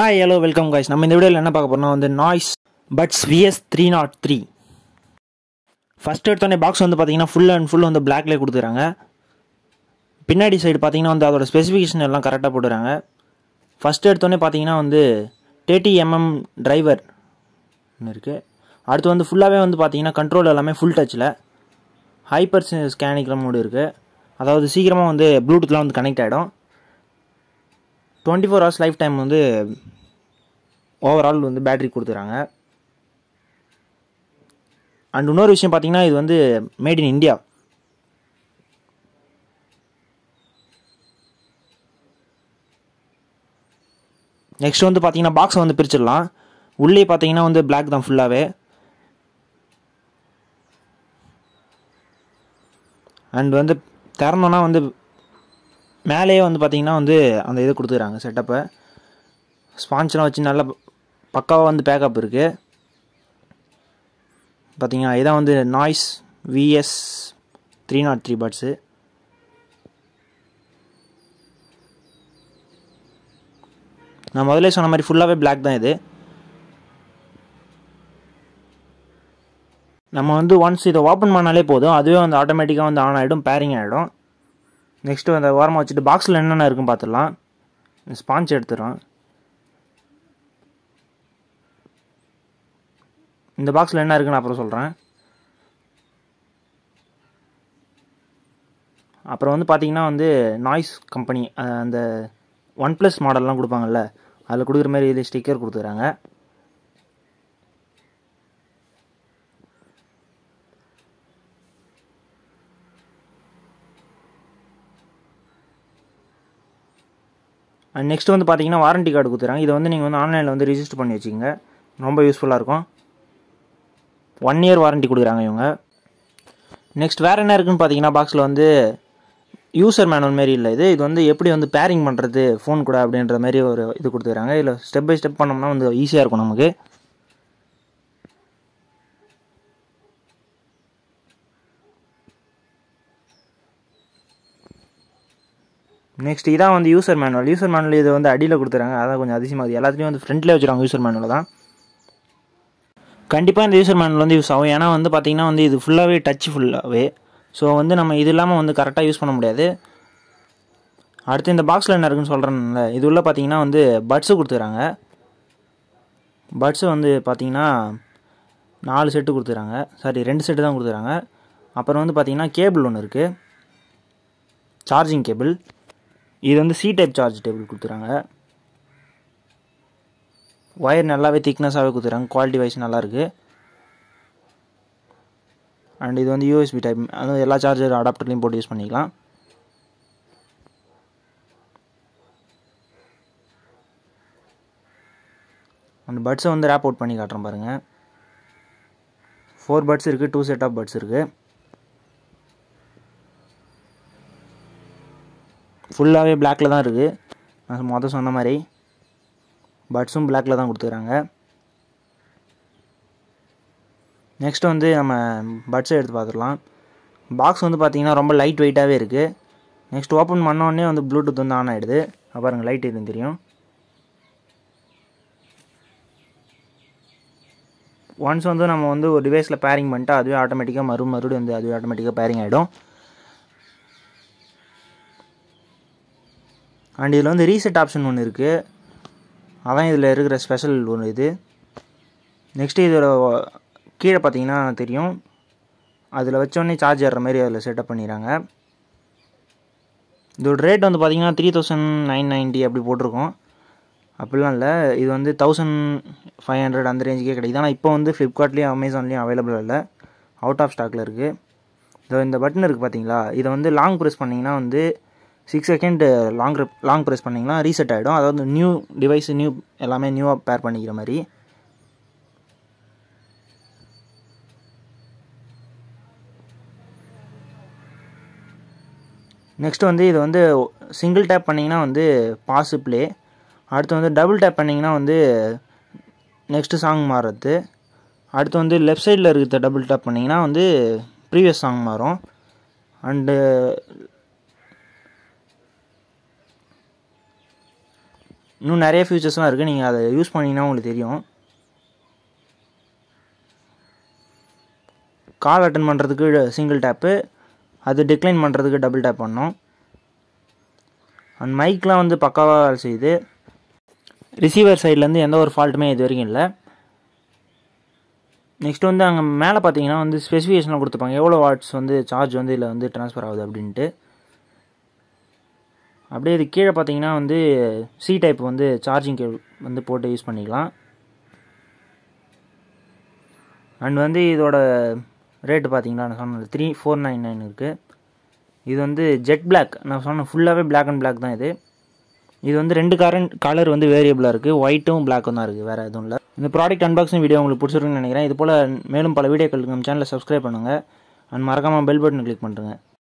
hi hello welcome guys நம்ம இந்த வீடியோவில் என்ன பார்க்க போறோம்னா வந்து Noise buds VS three not three first எடுத்தோடனே பாக்ஸ் வந்து பார்த்தீங்கன்னா ஃபுல் அண்ட் ஃபுல் வந்து பிளாக்லேயே கொடுத்துறாங்க பின்னாடி சைடு பார்த்தீங்கன்னா வந்து அதோட ஸ்பெசிஃபிகேஷன் எல்லாம் கரெக்டாக போட்டுறாங்க ஃபஸ்ட் எடுத்தோடனே பார்த்தீங்கன்னா வந்து தேர்ட்டி எம்எம் டிரைவர் இருக்குது அடுத்து வந்து ஃபுல்லாகவே வந்து பார்த்தீங்கன்னா கண்ட்ரோல் எல்லாமே ஃபுல் டச்சில் ஹைப்பர் ஸ்கேனிக்ரம் மோடு இருக்குது அதாவது சீக்கிரமாக வந்து ப்ளூடூத்லாம் வந்து கனெக்ட் ஆகிடும் twenty four hours life time வந்து ஓவரால் வந்து பேட்டரி கொடுத்துறாங்க அண்ட் இன்னொரு விஷயம் பார்த்தீங்கன்னா இது வந்து மேட் இன் இந்தியா நெக்ஸ்ட் வந்து பார்த்தீங்கன்னா பாக்ஸை வந்து பிரிச்சிடலாம் உள்ளே பார்த்தீங்கன்னா வந்து பிளாக் தான் ஃபுல்லாகவே அண்ட் வந்து திறந்தோன்னா வந்து மேலேயே வந்து பார்த்தீங்கன்னா வந்து அந்த இது கொடுத்துக்கிறாங்க செட்டப்பை ஸ்பான்ஸ்லாம் வச்சு நல்லா பக்காவாக வந்து பேக்கப் இருக்குது பார்த்தீங்கன்னா இதான் வந்து Noise VS three not three buds நான் முதல்ல சொன்ன மாதிரி ஃபுல்லாகவே பிளாக் தான் இது நம்ம வந்து ஒன்ஸ் இதை ஓப்பன் பண்ணாலே போதும் அதுவே வந்து ஆட்டோமேட்டிக்காக வந்து ஆன் ஆகிடும் பேரிங் ஆகிடும் நெக்ஸ்ட்டு அந்த ஓரமாக வச்சுட்டு பாக்ஸில் என்னென்ன இருக்குன்னு பார்த்துடலாம் ஸ்பாஞ்ச் எடுத்துடுறோம் இந்த பாக்ஸில் என்ன இருக்குன்னு அப்புறம் சொல்கிறேன் அப்புறம் வந்து பார்த்தீங்கன்னா வந்து நாய்ஸ் கம்பெனி அந்த ஒன் ப்ளஸ் மாடல்லாம் கொடுப்பாங்கல்ல அதில் கொடுக்குற மாதிரி இதில் ஸ்டிக்கர் கொடுத்துறாங்க அண்ட் நெக்ஸ்ட் வந்து பார்த்தீங்கன்னா வாரண்டி கார்டு கொடுத்துறாங்க இதை வந்து நீங்கள் வந்து ஆன்லைனில் வந்து ரிஜிஸ்டர் பண்ணி வச்சுக்கோங்க ரொம்ப யூஸ்ஃபுல்லாக இருக்கும் ஒன் இயர் வாரண்டி கொடுக்குறாங்க இவங்க நெக்ஸ்ட் வேறு என்ன இருக்குன்னு பார்த்தீங்கன்னா பாக்ஸில் வந்து யூசர் மேனுவல் மாரி இல்லை இது இது வந்து எப்படி வந்து பேரிங் பண்ணுறது ஃபோன் கூட அப்படின்ற மாதிரி ஒரு இது கொடுத்துக்கிறாங்க இதில் ஸ்டெப் பை ஸ்டெப் பண்ணோம்னா வந்து ஈஸியாக இருக்கும் நமக்கு நெக்ஸ்ட் இதான் வந்து யூசர் மேனுவல் யூசர் மேனுவல் இது வந்து அடியில் கொடுத்துறாங்க அதான் கொஞ்சம் அதிசயமாக இருக்குது எல்லாத்துலேயும் வந்து ஃப்ரண்ட்லேயே வச்சுருவாங்க யூசர் மேனுவல் தான் கண்டிப்பாக இந்த யூசர் மேனுவல் வந்து யூஸ் ஆகும் ஏன்னா வந்து பார்த்திங்கன்னா வந்து இது ஃபுல்லாகவே டச் ஃபுல்லாகவே ஸோ வந்து நம்ம இது இல்லாமல் வந்து கரெக்டாக யூஸ் பண்ண முடியாது அடுத்து இந்த பாக்ஸில் என்ன இருக்குன்னு சொல்கிறேன்ல இது உள்ள பார்த்தீங்கன்னா வந்து பட்ஸு கொடுத்துறாங்க பட்ஸு வந்து பார்த்தீங்கன்னா நாலு செட்டு கொடுத்துறாங்க சாரி ரெண்டு செட்டு தான் கொடுத்துறாங்க அப்புறம் வந்து பார்த்தீங்கன்னா கேபிள் ஒன்று இருக்குது சார்ஜிங் கேபிள் இது வந்து சி டைப் சார்ஜ் டேபிள் கொடுத்துறாங்க ஒயர் நல்லாவே திக்னஸாகவே கொடுத்துறாங்க குவாலிட்டி வைஸ் நல்லாயிருக்கு அண்ட் இது வந்து யூஎஸ்பி டைப் அதுவும் எல்லா சார்ஜர் அடாப்டர்லையும் போட்டு யூஸ் பண்ணிக்கலாம் அந்த பட்ஸை வந்து ரேப் அவுட் பண்ணி காட்டுறேன் பாருங்கள் ஃபோர் பட்ஸ் இருக்குது டூ செட் ஆஃப் பட்ஸ் இருக்குது ஃபுல்லாகவே பிளாக்கில் தான் இருக்குது நான் மொதல் சொன்ன மாதிரி பட்ஸும் பிளாக்கில் தான் கொடுத்துக்கிறாங்க நெக்ஸ்ட் வந்து நம்ம பட்ஸை எடுத்து பார்த்துடலாம் பாக்ஸ் வந்து பார்த்திங்கன்னா ரொம்ப லைட் வெயிட்டாகவே இருக்குது நெக்ஸ்ட் ஓப்பன் பண்ணோடனே வந்து ப்ளூடூத் வந்து ஆன் ஆகிடுது பாருங்கள் லைட் எதுன்னு தெரியும் ஒன்ஸ் வந்து நம்ம வந்து ஒரு டிவைஸில் பேரிங் பண்ணிட்டா அதுவே ஆட்டோமேட்டிக்காக மறு மறுபடியும் வந்து அதுவே ஆட்டோமேட்டிக்காக பேரிங் ஆகிடும் அண்ட் இதில் வந்து ரீசெட் ஆப்ஷன் ஒன்று இருக்குது அதான் இதில் இருக்கிற ஸ்பெஷல் ஒன்று இது நெக்ஸ்ட்டு இதோட கீழே பார்த்தீங்கன்னா தெரியும் அதில் வச்சோடனே சார்ஜ் ஏறுற மாதிரி அதில் செட்டப் பண்ணிடுறாங்க இதோட ரேட் வந்து பார்த்தீங்கன்னா த்ரீ தௌசண்ட் நைன் நைன்ட்டி அப்படி போட்டிருக்கோம் அப்படிலாம் இல்லை இது வந்து தௌசண்ட் ஃபைவ் ஹண்ட்ரட் அந்த ரேஞ்சுக்கே கிடைக்குது ஆனால் இப்போ வந்து ஃப்ளிப்கார்ட்லேயும் அமேசான்லேயும் அவைலபிள் இல்லை அவுட் ஆஃப் ஸ்டாக்கில் இருக்குது இதோ இந்த பட்டன் இருக்குது பார்த்தீங்களா இதை வந்து லாங் ப்ரெஸ் பண்ணிங்கன்னா வந்து six second long long press பண்ணிங்கன்னா ரீசெட் ஆகிடும் அதாவது நியூ டிவைஸ் நியூ எல்லாமே நியூவாக பேர் பண்ணிக்கிற மாதிரி நெக்ஸ்ட் வந்து இது வந்து சிங்கிள் டேப் பண்ணிங்கன்னா வந்து பாஸு ப்ளே அடுத்து வந்து டபுள் டேப் பண்ணிங்கன்னா வந்து நெக்ஸ்ட்டு சாங் மாறுறது அடுத்து வந்து லெஃப்ட் சைடில் இருக்கிற டபுள் டேப் பண்ணிங்கன்னா வந்து ப்ரீவியஸ் சாங் மாறும் அண்டு இன்னும் நிறைய ஃபியூச்சர்ஸ்லாம் இருக்குது நீங்கள் அதை யூஸ் பண்ணிங்கன்னா உங்களுக்கு தெரியும் கால் அட்டன் பண்ணுறதுக்கு சிங்கிள் டேப்பு அது டிக்ளைன் பண்ணுறதுக்கு டபுள் டேப் பண்ணோம் அண்ட் மைக்லாம் வந்து பக்காவாக வேலை செய்யுது ரிசீவர் சைட்லேருந்து எந்த ஒரு ஃபால்ட்டுமே இது வரைக்கும் இல்லை நெக்ஸ்ட் வந்து அங்கே மேலே பார்த்தீங்கன்னா வந்து ஸ்பெசிஃபிகேஷனில் கொடுத்துருப்பாங்க எவ்வளோ வாட்ஸ் வந்து சார்ஜ் வந்து இதில் வந்து ட்ரான்ஸ்ஃபர் ஆகுது அப்படின்ட்டு அப்படியே இது கீழே பார்த்தீங்கன்னா வந்து சி டைப் வந்து சார்ஜிங் கேபிள் வந்து போட்டு யூஸ் பண்ணிக்கலாம் அண்ட் வந்து இதோட ரேட்டு பார்த்தீங்களா நான் சொன்னது த்ரீ ஃபோர் நைன் நைன் இருக்குது இது வந்து ஜெட் பிளாக் நான் சொன்ன ஃபுல்லாகவே பிளாக் அண்ட் பிளாக் தான் இது இது வந்து ரெண்டு கரண்ட் கலர் வந்து வேரியபிளாக இருக்குது ஒயிட்டும் பிளாக்கும் தான் இருக்குது வேறு எதுவும் இல்லை இந்த ப்ராடக்ட் அன்பாக்சிங் வீடியோ உங்களுக்கு பிடிச்சிருக்குன்னு நினைக்கிறேன் இது போல் மேலும் பல வீடியோக்களுக்கு நம்ம சேனலை சப்ஸ்கிரைப் பண்ணுங்கள் அண்ட் மறக்காமல் பெல் பட்டன் கிளிக் பண்ணுறேங்க